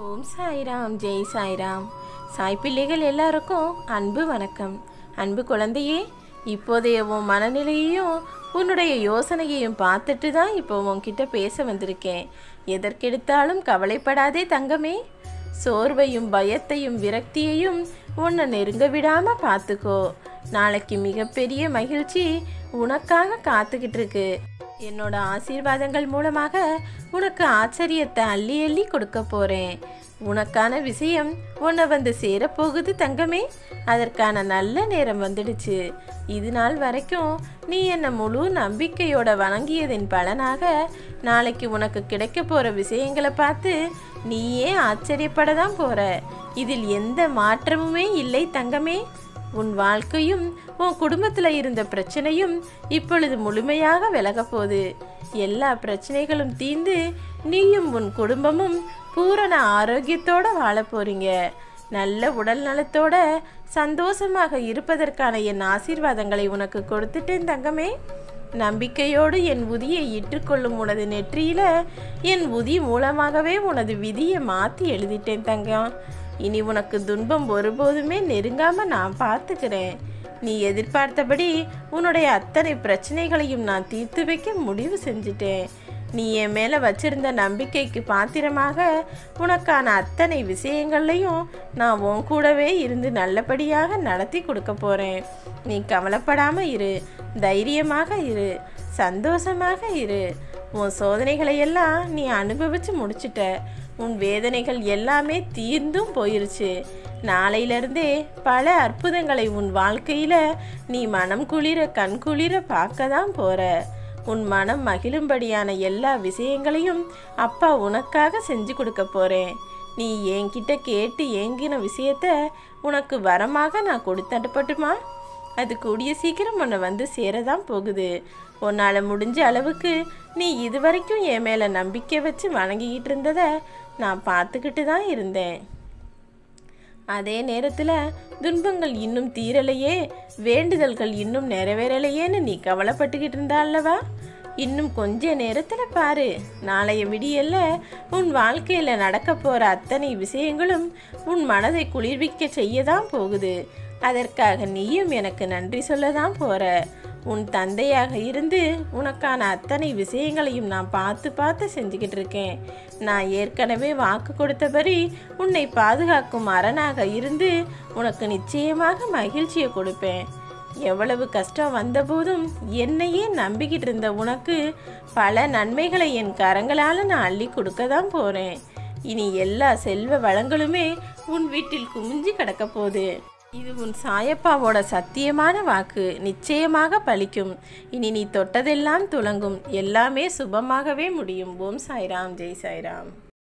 ஓம் சாய்ராம் ஜெய் சாய்ராம் சாய் பிள்ளைகள் எல்லாருக்கும் அன்பு வணக்கம் அன்பு குழந்தையே இப்போதைய உன் மனநிலையையும் உன்னுடைய யோசனையையும் பார்த்துட்டு தான் இப்போ உன்கிட்ட பேச வந்திருக்கேன் எதற்கெடுத்தாலும் கவலைப்படாதே தங்கமே சோர்வையும் பயத்தையும் விரக்தியையும் உன்னை நெருங்க விடாம பார்த்துக்கோ நாளைக்கு மிகப்பெரிய மகிழ்ச்சி உனக்காக காத்துக்கிட்டு இருக்கு என்னோட ஆசீர்வாதங்கள் மூலமாக உனக்கு ஆச்சரியத்தை அள்ளி அள்ளி கொடுக்க போறேன் உனக்கான விஷயம் உன்னை வந்து சேரப்போகுது தங்கமே அதற்கான நல்ல நேரம் வந்துடுச்சு இது நாள் வரைக்கும் நீ என்னை முழு நம்பிக்கையோட வணங்கியதின் பலனாக நாளைக்கு உனக்கு கிடைக்க போற விஷயங்களை பார்த்து நீயே ஆச்சரியப்பட தான் போற இதில் எந்த மாற்றமுமே இல்லை தங்கமே உன் வாழ்க்கையும் உன் குடும்பத்தில் இருந்த பிரச்சனையும் இப்பொழுது முழுமையாக விலகப் போகுது எல்லா பிரச்சனைகளும் தீர்ந்து நீயும் உன் குடும்பமும் பூரண ஆரோக்கியத்தோட வாழ போறீங்க நல்ல உடல் நலத்தோட சந்தோஷமாக இருப்பதற்கான என் ஆசீர்வாதங்களை உனக்கு கொடுத்துட்டேன் தங்கமே நம்பிக்கையோடு என் உதியை இட்டுக்கொள்ளும் உனது நெற்றியில என் உதி மூலமாகவே உனது விதியை மாற்றி எழுதிட்டேன் தங்கம் இனி உனக்கு துன்பம் ஒருபோதுமே நெருங்காம நான் பார்த்துக்கிறேன் நீ எதிர்பார்த்தபடி உன்னுடைய அத்தனை பிரச்சனைகளையும் நான் தீர்த்து வைக்க முடிவு செஞ்சிட்டேன் நீ என் மேலே வச்சிருந்த நம்பிக்கைக்கு பாத்திரமாக உனக்கான அத்தனை விஷயங்கள்லையும் நான் உன் கூடவே இருந்து நல்லபடியாக நடத்தி கொடுக்க போகிறேன் நீ கவலைப்படாம இரு தைரியமாக இரு சந்தோஷமாக இரு உன் சோதனைகளை எல்லாம் நீ அனுபவிச்சு முடிச்சிட்ட உன் வேதனைகள் எல்லாமே தீர்ந்தும் போயிருச்சு நாளையிலிருந்தே பல அற்புதங்களை உன் வாழ்க்கையில் நீ மனம் குளிர கண் குளிர பார்க்க தான் போற உன் மனம் மகிழும்படியான எல்லா விஷயங்களையும் அப்பா உனக்காக செஞ்சு கொடுக்க போறேன் நீ என்கிட்ட கேட்டு ஏங்கின விஷயத்த உனக்கு வரமாக நான் கொடுத்தட்டுப்பட்டுமா அது கூடிய சீக்கிரம் உன்னை வந்து சேரதான் போகுது உன்னால் முடிஞ்ச அளவுக்கு நீ இதுவரைக்கும் என் மேலே நம்பிக்கை வச்சு வணங்கிக்கிட்டு இருந்ததை நான் பார்த்துக்கிட்டு தான் இருந்தேன் அதே நேரத்தில் துன்பங்கள் இன்னும் தீரலையே வேண்டுதல்கள் இன்னும் நிறைவேறலையேன்னு நீ கவலைப்பட்டுக்கிட்டு இருந்தா அல்லவா இன்னும் கொஞ்ச நேரத்தில் பாரு நாளைய விடியல்ல உன் வாழ்க்கையில் நடக்க போகிற அத்தனை விஷயங்களும் உன் மனதை குளிர்விக்க செய்ய தான் போகுது அதற்காக நீயும் எனக்கு நன்றி சொல்ல தான் போகிற உன் தந்தையாக இருந்து உனக்கான அத்தனை விஷயங்களையும் நான் பார்த்து பார்த்து செஞ்சுக்கிட்டு இருக்கேன் நான் ஏற்கனவே வாக்கு கொடுத்தபடி உன்னை பாதுகாக்கும் அரணாக இருந்து உனக்கு நிச்சயமாக மகிழ்ச்சியை கொடுப்பேன் எவ்வளவு கஷ்டம் வந்தபோதும் என்னையே நம்பிக்கிட்டு இருந்த உனக்கு பல நன்மைகளை என் கரங்களால் நான் அள்ளி கொடுக்க தான் போகிறேன் இனி எல்லா செல்வ வளங்களுமே உன் வீட்டில் குமிஞ்சு கிடக்க போகுது இது உன் சாயப்பாவோட சத்தியமான வாக்கு நிச்சயமாக பலிக்கும் இனி நீ தொட்டதெல்லாம் துலங்கும் எல்லாமே சுபமாகவே முடியும் ஓம் சாய்ராம் ஜெய் சாய்ராம்